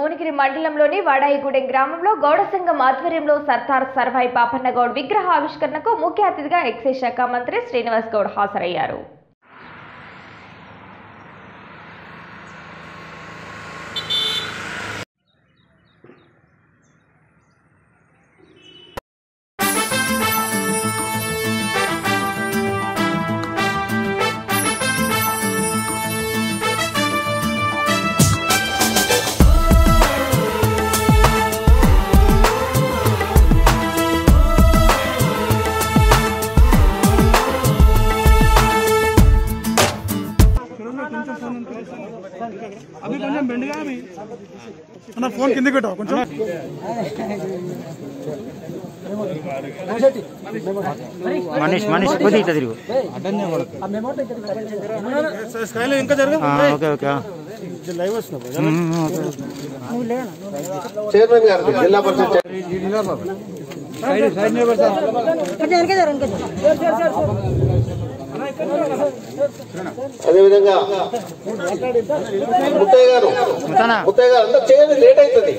భువనగిరి మండలంలోని వాడాయిగూడెం గ్రామంలో గౌడ సంఘం ఆధ్వర్యంలో సర్దార్ సర్వాయి పాపన్న గౌడ్ విగ్రహ ఆవిష్కరణకు ముఖ్య అతిథిగా ఎక్సైజ్ శాఖ మంత్రి శ్రీనివాస్ గౌడ్ హాజరయ్యారు అవి కొంచెం బెండ్గా అవి అన్న ఫోన్ కిందకి పెట్టావు కొంచెం మనీష్ మనీష్ కొద్దిగా ఇట్లా తిరుగు స్కైలో ఇంకా జరగదు ఆ, ఓకే ఓకే ఆ. లైవ్ వస్తున్నావు ఉమ్, ఓకే చైర్మన్ గారు జిల్లా పరిషత్ అదేవిధంగా ముత్తయ్య గారు ముత్తానా ముత్తయ్య గారు అంతా చేయండి లేట్ అవుతుంది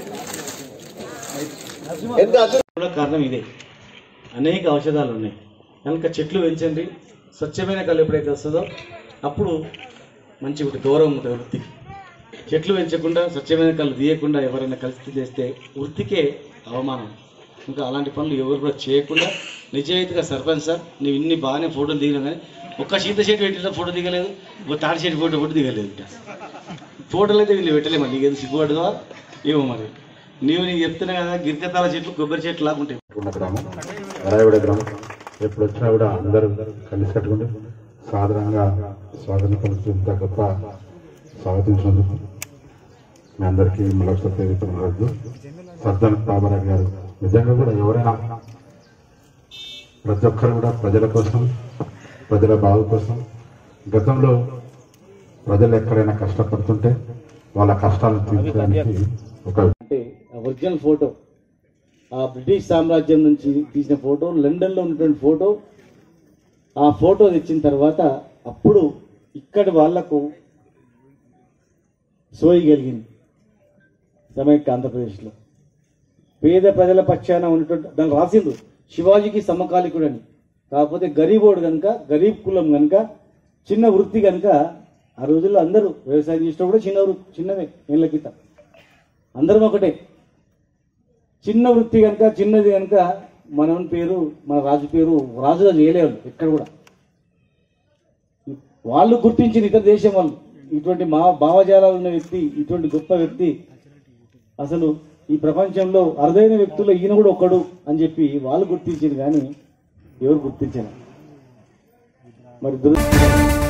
ఎంత అదృ- కూడా కారణం ఇదే అనేక ఔషధాలు ఉన్నాయి కనుక చెట్లు పెంచండి స్వచ్ఛమైన కళ్ళు ఎప్పుడైతే వస్తుందో అప్పుడు మంచి ఒకటి దూరం ఉంటుంది వృత్తికి చెట్లు పెంచకుండా స్వచ్ఛమైన కళ్ళు తీయకుండా ఎవరైనా కలిసి చేస్తే వృత్తికే అవమానం ఇంకా అలాంటి పనులు ఎవరు కూడా చేయకుండా నిజాయితీగా సర్పంచ్ సార్ నువ్వు ఇన్ని బాగానే ఫోటోలు దిగినా కానీ ఒక్క సీత షెట్ పెట్టిన ఫోటో దిగలేదు ఒక తాడి షెట్ ఫోటో ఫోటో దిగలేదు ఇంకా ఫోటోలు అయితే వీళ్ళు పెట్టలేము నీకు ఏదో సిగ్గుపడదా ఏమో మరి నీవు నీకు చెప్తున్నా కదా గిరికతాల చెట్లు కొబ్బరి చెట్లు లాగుంటాయి ఉన్న గ్రామం రాయగూడ గ్రామం ఎప్పుడు వచ్చినా కూడా అందరూ కలిసి కట్టుకుంటూ సాధారణంగా స్వాగతం పలుకుతూ ఇంత గొప్ప స్వాగతించినందుకు మీ అందరికీ మరొకసారి పేరుతున్నది సర్దార్ బాబారావు గారు నిజంగా కూడా ఎవరైనా ప్రతి ఒక్కరు కూడా ప్రజల కోసం ప్రజల బాగు కోసం గతంలో ప్రజలు ఎక్కడైనా కష్టపడుతుంటే వాళ్ళ కష్టాలను తీర్చడానికి ఒక అంటే ఆ ఒరిజినల్ ఫోటో ఆ బ్రిటిష్ సామ్రాజ్యం నుంచి తీసిన ఫోటో లండన్లో ఉన్నటువంటి ఫోటో ఆ ఫోటో తెచ్చిన తర్వాత అప్పుడు ఇక్కడి వాళ్లకు సోయి కలిగింది సమైక్య ఆంధ్రప్రదేశ్లో పేద ప్రజల పక్షాన ఉన్నటువంటి దాన్ని రాసిండు శివాజీకి సమకాలికుడు అని కాకపోతే గరీబోడు కనుక గరీబ్ కులం కనుక చిన్న వృత్తి కనుక ఆ రోజుల్లో అందరూ వ్యవసాయం చేసినా కూడా చిన్న వృ- చిన్నవే ఏళ్ళ క్రితం అందరం ఒకటే చిన్న వృత్తి కనుక చిన్నది కనుక మన పేరు మన రాజు పేరు రాజుగా చేయలేరు ఎక్కడ కూడా వాళ్ళు గుర్తించిన ఇతర దేశం వాళ్ళు ఇటువంటి మా భావజాలాలు ఉన్న వ్యక్తి ఇటువంటి గొప్ప వ్యక్తి అసలు ఈ ప్రపంచంలో అరుదైన వ్యక్తుల్లో ఈయన కూడా ఒక్కడు అని చెప్పి వాళ్ళు గుర్తించింది కానీ ఎవరు గుర్తించారు మరి దురదృష్టం